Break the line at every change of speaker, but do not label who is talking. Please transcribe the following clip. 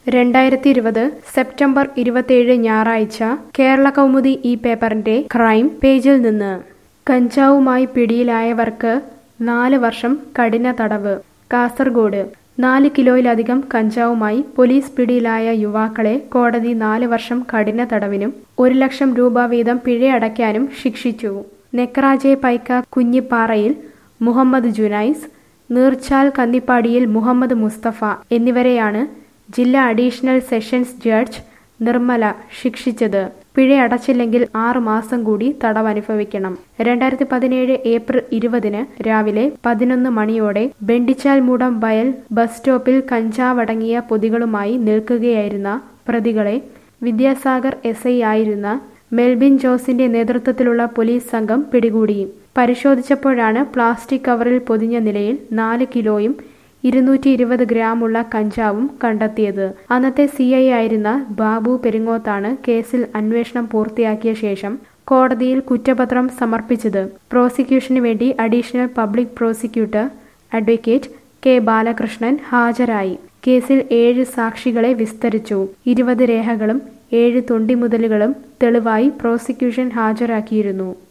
രണ്ടായിരത്തി ഇരുപത് സെപ്റ്റംബർ ഇരുപത്തിയേഴ് ഞായറാഴ്ച കേരള കൗമുദി ഈ പേപ്പറിന്റെ ക്രൈം പേജിൽ നിന്ന് കഞ്ചാവുമായി പിടിയിലായവർക്ക് നാല് വർഷം കഠിന തടവ് കാസർഗോഡ് നാല് കിലോയിലധികം കഞ്ചാവുമായി പോലീസ് പിടിയിലായ യുവാക്കളെ കോടതി നാല് വർഷം കഠിന തടവിനും ഒരു ലക്ഷം രൂപ വീതം പിഴയടയ്ക്കാനും ശിക്ഷിച്ചു നെക്രാജെ പൈക്ക കുഞ്ഞിപ്പാറയിൽ മുഹമ്മദ് ജുനൈസ് നീർച്ചാൽ കന്നിപ്പാടിയിൽ മുഹമ്മദ് മുസ്തഫ എന്നിവരെയാണ് ജില്ലാ അഡീഷണൽ സെഷൻസ് ജഡ്ജ് നിർമ്മല ശിക്ഷിച്ചത് പിഴയടച്ചില്ലെങ്കിൽ ആറ് മാസം കൂടി തടവനുഭവിക്കണം രണ്ടായിരത്തി പതിനേഴ് ഏപ്രിൽ ഇരുപതിന് രാവിലെ പതിനൊന്ന് മണിയോടെ ബെണ്ടിച്ചാൽമൂടം വയൽ ബസ് സ്റ്റോപ്പിൽ കഞ്ചാവടങ്ങിയ പൊതികളുമായി നിൽക്കുകയായിരുന്ന പ്രതികളെ വിദ്യാസാഗർ എസ് ഐ ആയിരുന്ന മെൽബിൻ ജോസിന്റെ നേതൃത്വത്തിലുള്ള പോലീസ് സംഘം പിടികൂടി പരിശോധിച്ചപ്പോഴാണ് പ്ലാസ്റ്റിക് കവറിൽ പൊതിഞ്ഞ നിലയിൽ നാല് കിലോയും ഇരുന്നൂറ്റി ഇരുപത് ഗ്രാമുള്ള കഞ്ചാവും കണ്ടെത്തിയത് അന്നത്തെ സി ഐ ആയിരുന്ന ബാബു പെരിങ്ങോത്താണ് കേസിൽ അന്വേഷണം പൂർത്തിയാക്കിയ ശേഷം കോടതിയിൽ കുറ്റപത്രം സമർപ്പിച്ചത് പ്രോസിക്യൂഷന് വേണ്ടി additional public prosecutor advocate K Balakrishnan ഹാജരായി കേസിൽ ഏഴ് സാക്ഷികളെ വിസ്തരിച്ചു ഇരുപത് രേഖകളും ഏഴ് തൊണ്ടിമുതലുകളും തെളിവായി പ്രോസിക്യൂഷൻ ഹാജരാക്കിയിരുന്നു